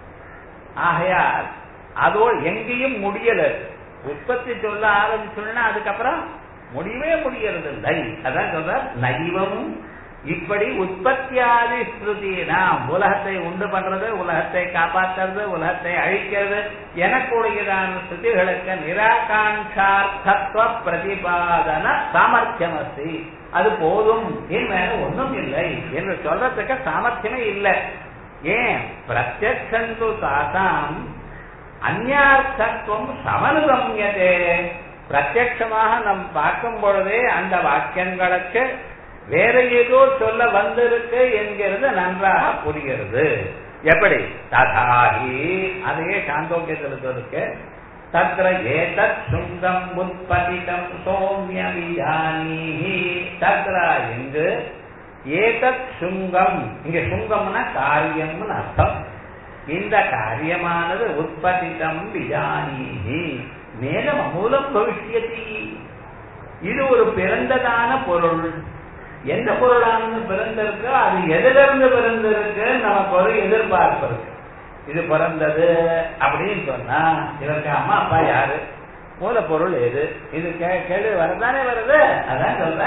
ஆகையால் அதோ எங்கேயும் முடியல உற்பத்தி சொல்ல ஆரம்பிச்சோம்னா அதுக்கப்புறம் முடியவே முடியறது இல்லை அதான் சொல்ற நைவம் இப்படி உற்பத்தியாதி ஸ்ருதினா உலகத்தை உண்டு பண்றது உலகத்தை காப்பாற்றுறது உலகத்தை அழிக்கிறது எனக்குடையதான ஸ்ருதிகளுக்கு நிராகாங்கார்த்தத்துவ பிரதிபாதன சாமர்த்தியம் அஸ்தி அது போதும் என் மேல ஒன்றும் இல்லை என்று சொல்றதுக்கு சாமர்த்தியமே இல்லை ஏன் பிரத்யக்ஷந்து தாசாம் அந்நார்த்தத்துவம் சமனுகம்யதே பிரத்யட்சமாக நம் பார்க்கும் பொழுதே அந்த வாக்கியங்களுக்கு வேற ஏதோ சொல்ல வந்திருக்கு என்கிறது நன்றாக புரிகிறது எப்படி ததாகி அதையே சாந்தோக்கியத்தில் இருக்கு தத்ர ஏதத் சுங்கம் உற்பதிதம் சோமிய விஜானீஹி தத்ர எங்கு ஏதத் சுங்கம் இங்க சுங்கம்னா காரியம்னு அர்த்தம் இந்த காரியமானது உற்பத்திதம் விஜானீஹி மேலும் அமூலம் பவிஷ்யதி இது ஒரு பிறந்ததான பொருள் எந்த பொருளானது பிறந்திருக்கோ அது எதிலிருந்து பிறந்திருக்கு நமக்கு ஒரு எதிர்பார்ப்பு இருக்கு இது பிறந்தது அப்படின்னு சொன்னா இதற்கு அம்மா அப்பா யாரு மூலப்பொருள் எது இது கேள்வி வரதானே வருது அதான் சொல்ற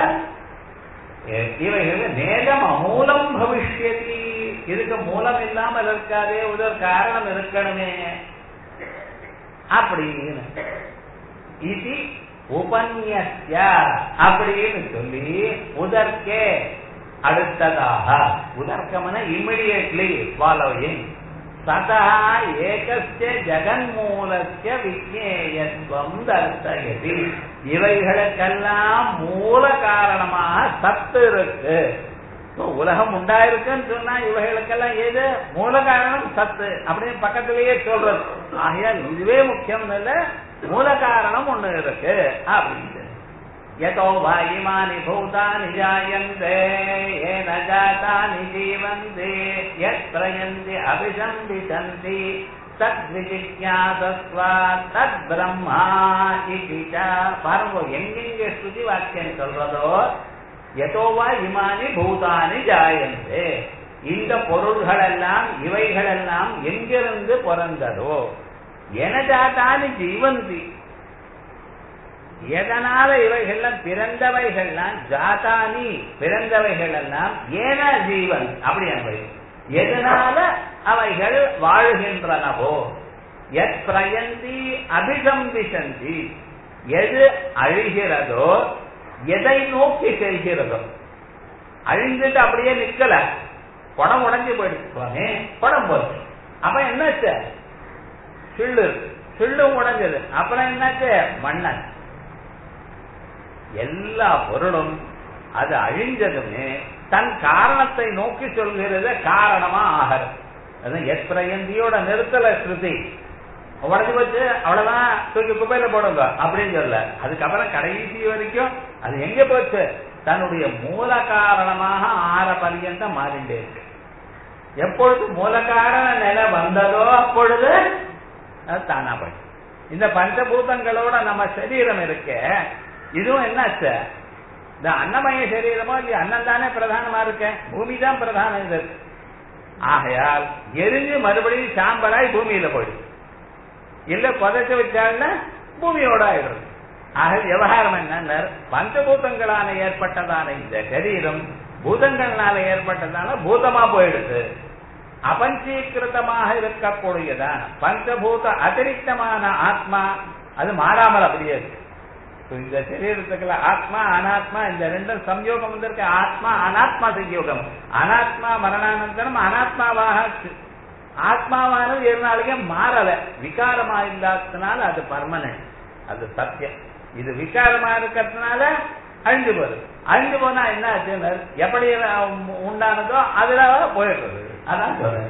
இவைகள் நேரம் அமூலம் பவிஷ்யதி இதுக்கு மூலம் இல்லாமல் இருக்காதே ஒரு காரணம் இருக்கணுமே அப்படின்னு இது உபன்யஸ்ய அப்படின்னு சொல்லி உதர்க்கே அடுத்ததாக உதர்க்கம்னா இம்மிடியட்லி ஃபாலோயிங் சதா ஏகஸ்ய ஜெகன்மூலஸ்ய விஜேயத்துவம் தர்சயதி இவைகளுக்கெல்லாம் மூல காரணமாக சத்து இருக்கு இப்போ உலகம் உண்டாயிருக்குன்னு சொன்னா இவைகளுக்கெல்லாம் ஏது மூல காரணம் சத்து அப்படின்னு பக்கத்திலேயே சொல்றது ஆகையால் இதுவே முக்கியம் இல்ல மூல காரணம் ஒண்ணு இருக்கு அப்படின்னு यतो वा इमानि भूतानि जायन्ते येन जातानि जीवन्ति यत्प्रयन्ति अभिसम्बिशन्ति तद्विजिज्ञासस्वा तद्ब्रह्मा इति च பாருங்க எங்கெங்க ஸ்ருதி வாக்கியம் சொல்றதோ எதோவா இமானி பூதானி ஜாயந்தே இந்த பொருள்கள் எல்லாம் இவைகள் எல்லாம் எங்கிருந்து பிறந்ததோ என ஜாத்தானி ஜீவந்தி எதனால இவைகள்லாம் பிறந்தவைகள்லாம் ஜாதானி பிறந்தவைகள் எல்லாம் ஏன ஜீவன் அப்படி என்பது எதனால அவைகள் வாழ்கின்றனவோ எத் பிரயந்தி அபிசம்பிசந்தி எது அழிகிறதோ எதை நோக்கி செல்கிறதோ அழிஞ்சிட்டு அப்படியே நிக்கல குடம் உடஞ்சி போயிடுச்சு குடம் போச்சு அப்ப என்னாச்சு சில்லு சில்லும் உடஞ்சது அப்புறம் என்னாச்சு மண்ணன் எல்லா பொருளும் அது அழிஞ்சதுமே தன் காரணத்தை நோக்கி சொல்கிறது காரணமா ஆகிறது அது எத்ரயந்தியோட நிறுத்தல ஸ்ருதி உடஞ்சு போச்சு அவ்வளவுதான் தூக்கி குப்பையில போடுங்க அப்படின்னு சொல்ல அதுக்கப்புறம் கடைசி வரைக்கும் அது எங்க போச்சு தன்னுடைய மூல காரணமாக ஆற பரியந்தம் மாறிண்டே இருக்கு எப்பொழுது மூல காரண நிலை வந்ததோ அப்பொழுது அது தானா போய் இந்த பஞ்சபூதங்களோட நம்ம சரீரம் இருக்கே இதுவும் என்னாச்சு இந்த அன்னமய சரீரமோ இல்லையா அன்னம் தானே பிரதானமா இருக்க பூமி தான் பிரதானம் இது ஆகையால் எரிஞ்சு மறுபடியும் சாம்பலாய் பூமியில போயிடுது இல்ல புதைச்சு வச்சால்னா பூமியோட ஆயிடுறது ஆக விவகாரம் என்ன பஞ்சபூதங்களால ஏற்பட்டதான இந்த சரீரம் பூதங்களால ஏற்பட்டதான பூதமா போயிடுது அபஞ்சீகிருத்தமாக இருக்கக்கூடியதான பஞ்சபூத அதிரிக்தமான ஆத்மா அது மாறாமல் அப்படியே இருக்கு இந்த சரீரத்துக்குள்ள ஆத்மா அனாத்மா இந்த ரெண்டும் சம்யோகம் வந்திருக்கு ஆத்மா அனாத்மா சம்யோகம் அனாத்மா மரணானந்தரம் அனாத்மாவாக ஆத்மாவானது ஏழு நாளைக்கே மாறல விகாரமா இல்லாததுனால அது பர்மனன்ட் அது சத்தியம் இது விகாரமா இருக்கிறதுனால அழிஞ்சு போகுது அழிஞ்சு போனா என்ன ஆச்சுன்னு எப்படி உண்டானதோ அதுல போயிடுறது அதான் சொல்றேன்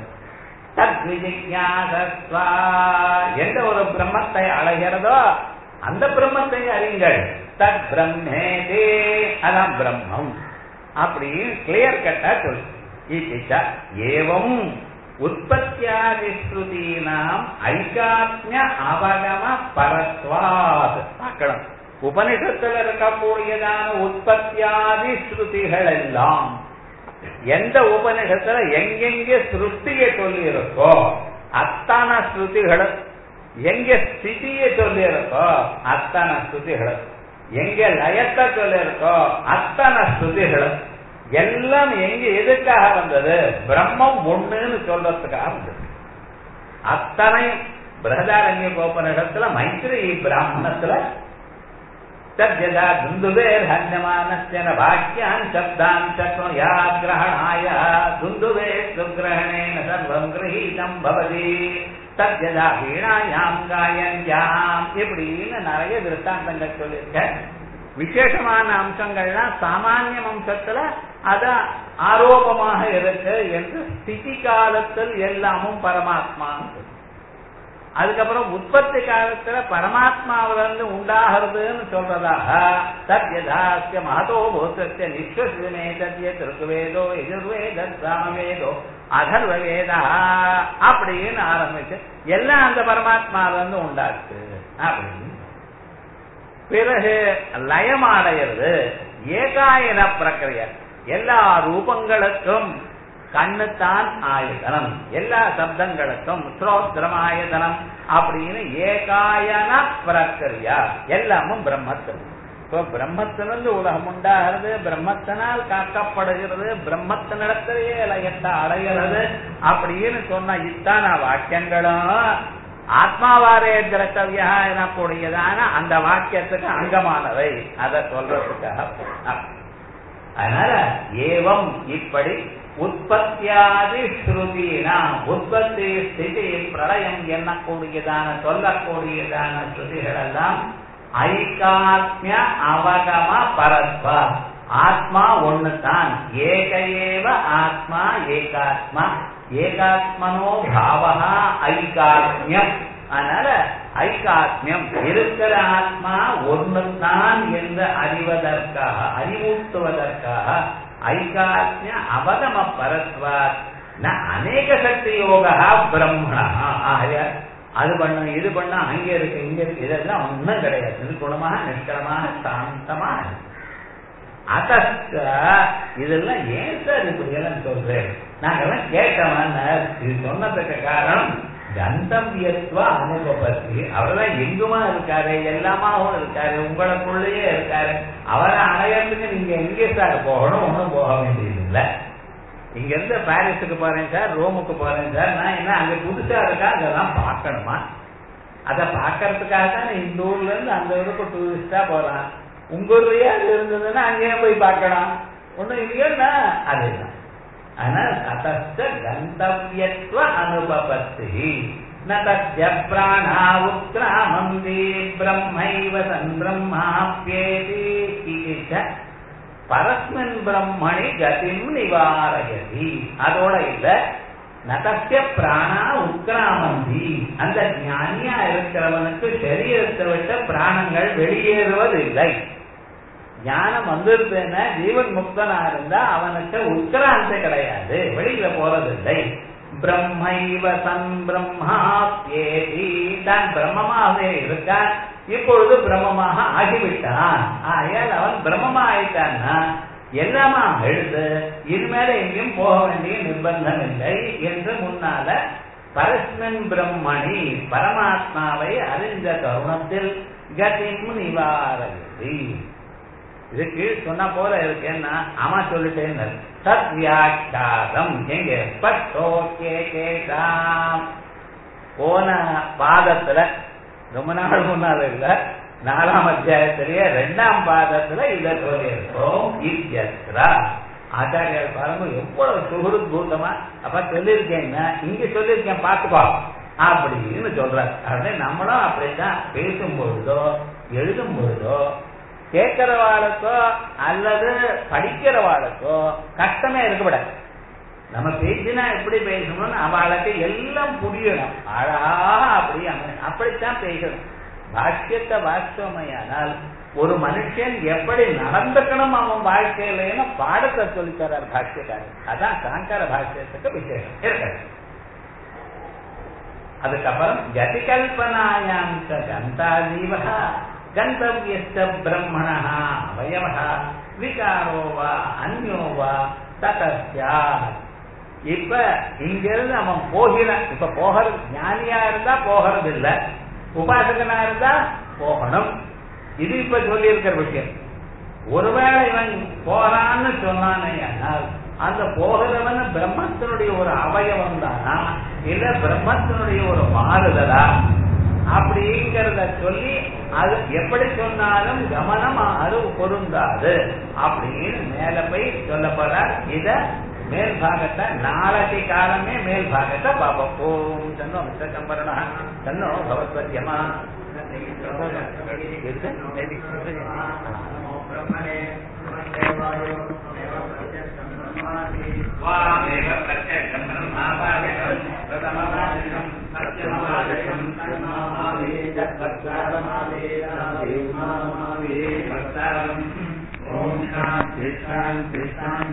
தத்விஜிஞாசஸ்வா எந்த ஒரு பிரம்மத்தை அழைகிறதோ அந்த பிரம்மத்தை அறிங்கள் தத் பிரம்மேதே அதான் பிரம்மம் அப்படி கிளியர் கட்டா சொல்லு இச்சா ஏவம் உற்பத்தியாதி ஸ்ருதீனாம் ஐகாத்மிய அவகம பரத்வாத் பார்க்கணும் உபனிஷத்துல இருக்கக்கூடியதான உற்பத்தியாதி ஸ்ருதிகள் எல்லாம் எந்த உபனிஷத்துல எங்கெங்க சிருஷ்டியை சொல்லி இருக்கோ அத்தனை ஸ்ருதிகளும் எங்க ஸ்திதியை சொல்லி இருக்கோ அத்தனை ஸ்ருதிகளும் எங்க லயத்தை சொல்லி இருக்கோ அத்தனை ஸ்ருதிகளும் எல்லாம் எங்க எதுக்காக வந்தது பிரம்மம் ஒண்ணுன்னு சொல்றதுக்காக வந்தது அத்தனை பிரகதாரண்ய கோபனிடத்துல மைத்திரி பிராமணத்துல तद्यदा दुन्दुभेर्हन्यमानस्य वाक्यान् शब्दान् शक्नुया ग्रहणाय दुन्दुभे सुग्रहणेन सर्वम् गृहीतम् भवति தத்யதா வீணாயாம் காயஞ்சாம் இப்படின்னு நிறைய திருஷ்டாந்தங்கள் சொல்லியிருக்க விசேஷமான அம்சங்கள்லாம் சாமானிய அம்சத்துல அத ஆரோபமாக இருக்கு என்று ஸ்திதி காலத்தில் எல்லாமும் பரமாத்மா அதுக்கப்புறம் உற்பத்தி காலத்துல பரமாத்மாவிலிருந்து உண்டாகிறதுன்னு சொல்றதாக சத்யதாஸ்ய மகதோ பூத்தஸ்ய நிஸ்வசிமே சத்ய திருக்குவேதோ எதிர்வேத சாமவேதோ அதர்வ வேதா அப்படின்னு ஆரம்பிச்சு எல்லாம் அந்த பரமாத்மாவிலிருந்து உண்டாச்சு அப்படின்னு பிறகு லயமடைகிறது ஏகாயன பிரக்கிரியா எல்லா ரூபங்களுக்கும் கண்ணுத்தான் ஆயுதனம் எல்லா சப்தங்களுக்கும் ஸ்ரோத்திரம் ஆயுதனம் அப்படின்னு ஏகாயன பிரக்கிரியா எல்லாமும் பிரம்மத்தில் இப்போ பிரம்மத்திலிருந்து உலகம் உண்டாகிறது பிரம்மத்தினால் காக்கப்படுகிறது பிரம்மத்தினிடத்திலேயே லயத்தை அடைகிறது அப்படின்னு சொன்ன இத்தான வாக்கியங்களும் ஆத்மாவாரே திரட்டவியா எனக்கூடியதான அந்த வாக்கியத்துக்கு அங்கமானவை அதை சொல்றதுக்காக அதனால ஏவம் இப்படி உற்பத்தியாதி ஸ்ருதினா உற்பத்தி ஸ்திதி பிரளயம் எண்ணக்கூடியதான சொல்லக்கூடியதான ஸ்ருதிகள் எல்லாம் ஐகாத்மிய அவகம பரத்வ ஆத்மா ஒண்ணுதான் ஏக ஏவ ஆத்மா ஏகாத்மா ஏகாத்மனோ பாவகா ஐகாத்மியம் அதனால ஐகாத்மியம் இருக்கிற ஆத்மா ஒண்ணுதான் என்று அறிவதற்காக அறிவூட்டுவதற்காக ஐகாத்மிய அவகம பரத்வாத் ந அநேக சக்தி யோகா பிரம்மணா ஆய அது பண்ண இது பண்ண அங்க இருக்கு இங்க இருக்கு இதெல்லாம் ஒண்ணும் கிடையாது நிர்குணமாக நிஷ்கலமாக சாந்தமாக அதஸ்க இதெல்லாம் ஏன் சார் இப்படி எல்லாம் சொல்றேன் நாங்கெல்லாம் கேட்டவன் இது சொன்னதுக்கு காரணம் கந்தவியத்துவ அனுபவத்தி அவரெல்லாம் எங்குமா இருக்காரு எல்லாமாவும் இருக்காரு உங்களுக்குள்ளேயே இருக்காரு அவரை அடையறதுக்கு நீங்க எங்கே சார் போகணும் ஒன்றும் போக வேண்டியது இல்லை இங்க இருந்து பாரிஸுக்கு போறேன் சார் ரோமுக்கு போறேன் சார் நான் என்ன அங்க புதுசா இருக்கா அதெல்லாம் பார்க்கணுமா அதை பார்க்கறதுக்காக தான் இந்த ஊர்ல இருந்து அந்த ஊருக்கு டூரிஸ்டா போறான் உங்க ஊர்லயே அது இருந்ததுன்னா அங்கேயே போய் பார்க்கலாம் ஒண்ணும் இல்லையோன்னா அதுதான் அதனால் அத்த கந்தவியத்துவ அனுபவத்தி ந தத்ய பிராணா உத்ராமந்தி பிரம்மைவ சன் பிரம்மாப்யேதி இது ச பரஸ்மின் பிரம்மணி கதிம் நிவாரயதி அதோட இல்ல நதத்திய பிராணா உத்ராமந்தி அந்த ஞானியா இருக்கிறவனுக்கு சரீரத்தை விட்ட பிராணங்கள் வெளியேறுவதில்லை ஞானம் வந்துருதுன்னா ஜீவன் முக்தனா இருந்தா அவனுக்கு உத்ராந்தி கிடையாது வெளியில போறதில்லை பிரம்மைவ சன் பிரம்மாப்யேதி தான் பிரம்மமாகவே இருக்கான் இப்பொழுது பிரம்மமாக ஆகிவிட்டான் ஆகையால் அவன் பிரம்மமா ஆயிட்டான்னா எல்லாமா எழுது இனிமேல எங்கேயும் போக வேண்டிய நிர்பந்தம் இல்லை என்று முன்னால பரஸ்மின் பிரம்மணி பரமாத்மாவை அறிந்த தருணத்தில் கதிம் நிவாரதி இதுக்கு சொன்ன போல இருக்கேன்னா ஆமா சொல்லிட்டேன்னு சத் வியாக்கியாதம் எங்க பட்டோக்கே கேட்டாம் போன பாதத்துல ரொம்ப நாள் முன்னால இல்ல நாலாம் அத்தியாயத்திலேயே ரெண்டாம் பாதத்துல இத சொல்லியிருக்கோம் இத்தியத்ரா ஆச்சாரியார் பாருங்க எவ்வளவு சுகுருத்பூதமா அப்ப சொல்லியிருக்கேன்னா இங்க சொல்லியிருக்கேன் பார்த்துக்கோ அப்படின்னு சொல்றார் அப்படின்னு நம்மளும் அப்படித்தான் பேசும் பொழுதோ எழுதும் பொழுதோ கேட்கிறவாளுக்கோ அல்லது படிக்கிறவாளுக்கோ கஷ்டமே இருக்கக்கூடாது நம்ம பேசினா எப்படி பேசணும்னு அவளுக்கு எல்லாம் புரியணும் அழகா அப்படி அமையணும் அப்படித்தான் பேசணும் பாஷ்யத்தை வாஸ்தவமையானால் ஒரு மனுஷன் எப்படி நடந்துக்கணும் அவன் வாழ்க்கையிலன்னு பாடத்தை சொல்லித்தரார் பாஷ்யக்காரர் அதான் சாங்கர பாஷ்யத்துக்கு விசேஷம் இருக்காது அதுக்கப்புறம் கதி கல்பனாயாம் கந்தா ஜீவா கந்தவியஸ்த பிரம்மண அவயவ விகாரோ வா அந்யோ வா ததஸ்யா இப்ப இங்க இருந்து அவன் போகிறான் இப்ப போகிறது ஞானியா இருந்தா போகிறது இல்ல உபாசகனா இருந்தா போகணும் இது இப்ப சொல்லி இருக்கிற விஷயம் ஒருவேளை இவன் போறான்னு சொன்னானே ஆனால் அந்த போகிறவன் பிரம்மத்தினுடைய ஒரு அவயவம் தானா இல்ல பிரம்மத்தினுடைய ஒரு மாறுதலா அப்படிங்கிறத சொல்லி அது எப்படி சொன்னாலும் கவனம் அது பொருந்தாது அப்படின்னு மேல போய் சொல்ல போறார் இத மேல் பாகத்தை நாளைக்கு காலமே மேல் பாகத்தை பாப்போம் ஓம் தன்னோ மிஸ்டர் சம்பரணா தன்னோ பகவத்வத்யமா வாமேவ பிரத்யக்ஷம் பிரம்மாவாதிகம் பிரதமவாதிகம் சத்யமவாதிகம் கர்மாவாதி ஜத்வத்சாரமாவே ராமே மாமாவே பக்தாரம் ஓம் சாந்தி சாந்தி சாந்தி